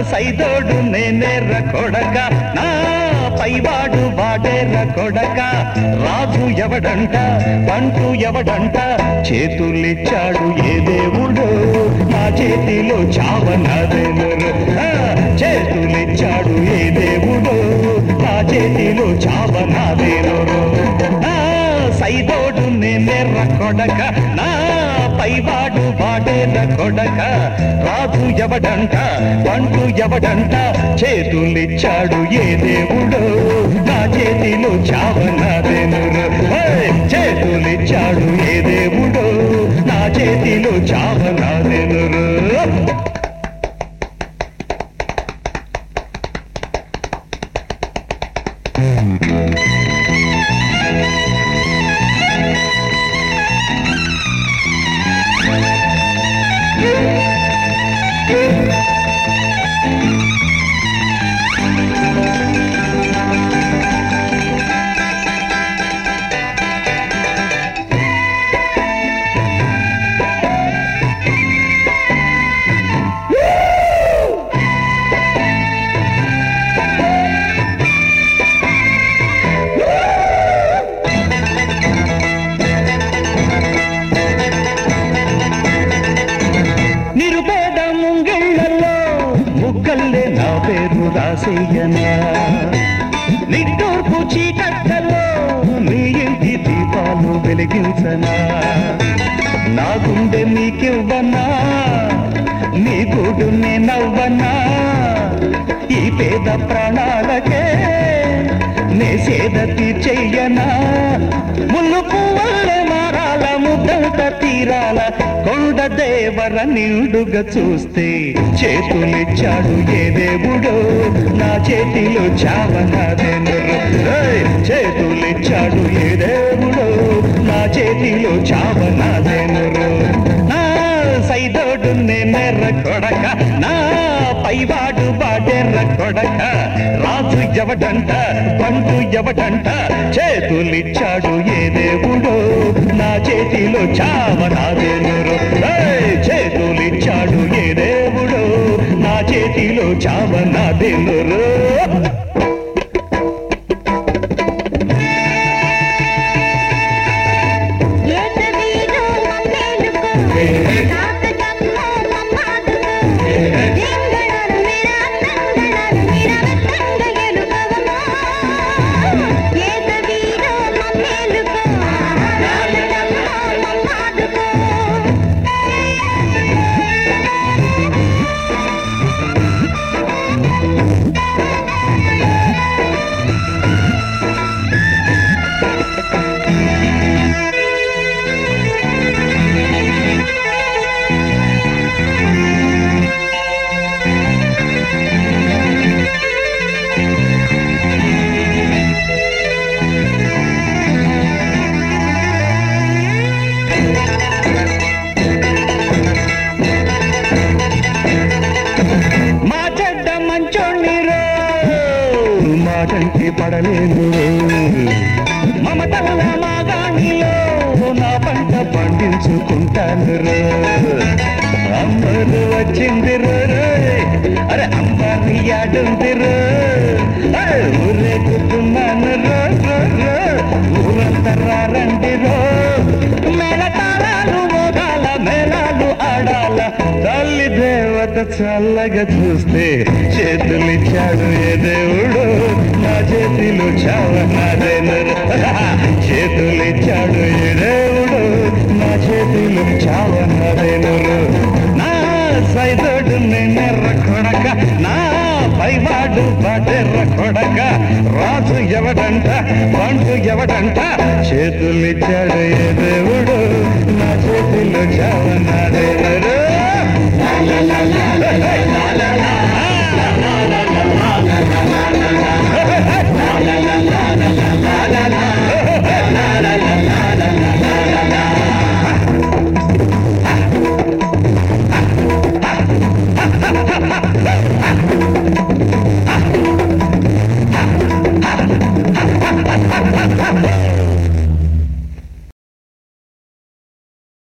సైదోడు నేనేర్ర కొడక నా పైవాడు వాడేర్ర కొడక రాజు ఎవడంట పంటు ఎవడంట చేతులిచ్చాడు ఏ దేవుడు నా చేతిలో చావనాదెనురు ఆ, చేతులిచ్చాడు ఏ దేవుడు నా చేతిలో చావనాదెనురు నా సైదోడు నేనేర్ర కొడక నా పైవాడు వాడేర్ర కొడక రాజు ఎవడంట పండు ఎవడంట చేతులిచ్చాడు ఏ దేవుడు నా చేతిలో చావనాదెనురు హే! చేతులిచ్చాడు ఏ దేవుడు నా చేతిలో చావనాదెనురు నిరుపేద ముంగిళ్ళల్లో ముగ్గల్లే నా పేరు రాసేయనా నిట్టూర్పు చీకట్టల్లో నీ ఇంటి దీపాలు వెలిగించనా నా గుండె నీకివ్వనా నీ గూడు నవ్వనా ఈ పేద ప్రాణాలకే నే సేద తీర్చెయ్యనా ముళ్ళు పువ్వల్లే మారాల ముద్దంత తీరాల కొండ దేవర నిండుగా చూస్తే చేతులిచ్చాడు ఏ దేవుడు నా చేతిలో చావనాదెనురు ఏయ్! చేతులిచ్చాడు ఏ దేవుడు నా చేతిలో చావనాదెనురు నా సైదోడు నేనెర్ర కొడక నా పైవాడు బాడెర్ర కొడక రాజు ఎవడంట పండు ఎవడంట చేతులిచ్చాడు ఏ దేవుడు నా చేతిలో చావనాదెనురు ఏయ్! చేతులిచ్చాడు ఏ దేవుడు నా చేతిలో చావనాదెనురు ఏకవీరు మమ్మేలుకో కాకజమ్మ మమ్మాదుకో జింగళరు మీరా తంగళరు మీరా తంగయలుకవమో ఏకవీరు మమ్మేలుకో కాకజమ్మ మమ్మాదుకో మా చెడ్డ మంచోణ్ణి రో మాటంటి పడలేదు మమతల మాగాణిలో నా పంట పండించుకుంటాను రో అమ్మలు వచ్చింది రో అరే అమ్మారి యాడుంది రో అరే ఊరేగుతున్నాను రో రో రో ఊరంతా రండి రో మేళ తాళాలు మోగాల మేళాలు ఆడాల తల్లి దేవత చల్లగా చూస్తే చేతులిచ్చాడు ఏ దేవుడు నా చేతిలో చావనాదేనరు చేతులిచ్చాడు ఏ దేవుడు నా చేతిలో చావనాదేనరు నా సైదోడు నేనెర్ర కొడక నా పైవాడు బాటెర్ర కొడక రాజు ఎవడంట పండు ఎవడంట చేతులిచ్చాడు ఏ దేవుడు నా చేతిలో చావనాదేనరు